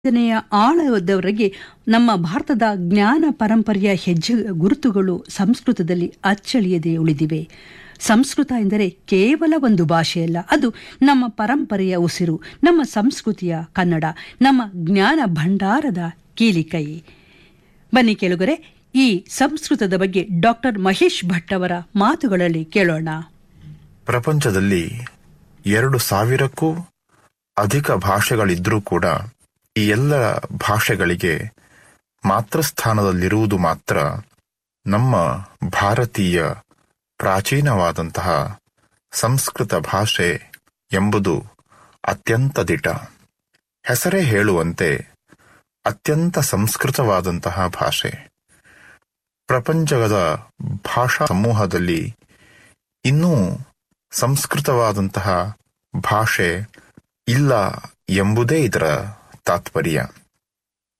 ನೆಯ ಆಳದವರೆಗೆ ನಮ್ಮ ಭಾರತದ ಜ್ಞಾನ ಪರಂಪರೆಯ ಹೆಜ್ಜೆ ಗುರುತುಗಳು ಸಂಸ್ಕೃತದಲ್ಲಿ ಅಚ್ಚಳಿಯದೆ ಉಳಿದಿವೆ ಸಂಸ್ಕೃತ ಎಂದರೆ ಕೇವಲ ಒಂದು ಭಾಷೆಯಲ್ಲ ಅದು ನಮ್ಮ ಪರಂಪರೆಯ ಉಸಿರು ನಮ್ಮ ಸಂಸ್ಕೃತಿಯ ಕನ್ನಡ ನಮ್ಮ ಜ್ಞಾನ ಭಂಡಾರದ ಕೀಲಿಕೈ ಬನ್ನಿ ಕೇಳುಗರೆ ಈ ಸಂಸ್ಕೃತದ ಬಗ್ಗೆ ಡಾಕ್ಟರ್ ಮಹೇಶ್ ಭಟ್ ಅವರ ಮಾತುಗಳಲ್ಲಿ ಕೇಳೋಣ ಪ್ರಪಂಚದಲ್ಲಿ ಎರಡು ಸಾವಿರಕ್ಕೂ ಅಧಿಕ ಭಾಷೆಗಳಿದ್ರೂ ಕೂಡ ಈ ಎಲ್ಲ ಭಾಷೆಗಳಿಗೆ ಮಾತೃಸ್ಥಾನದಲ್ಲಿರುವುದು ಮಾತ್ರ ನಮ್ಮ ಭಾರತೀಯ ಪ್ರಾಚೀನವಾದಂತಹ ಸಂಸ್ಕೃತ ಭಾಷೆ ಎಂಬುದು ಅತ್ಯಂತ ದಿಟ ಹೆಸರೇ ಹೇಳುವಂತೆ ಅತ್ಯಂತ ಸಂಸ್ಕೃತವಾದಂತಹ ಭಾಷೆ ಪ್ರಪಂಚದ ಭಾಷಾ ಸಮೂಹದಲ್ಲಿ ಇನ್ನೂ ಸಂಸ್ಕೃತವಾದಂತಹ ಭಾಷೆ ಇಲ್ಲ ಎಂಬುದೇ ಇದರ ತಾತ್ಪರ್ಯ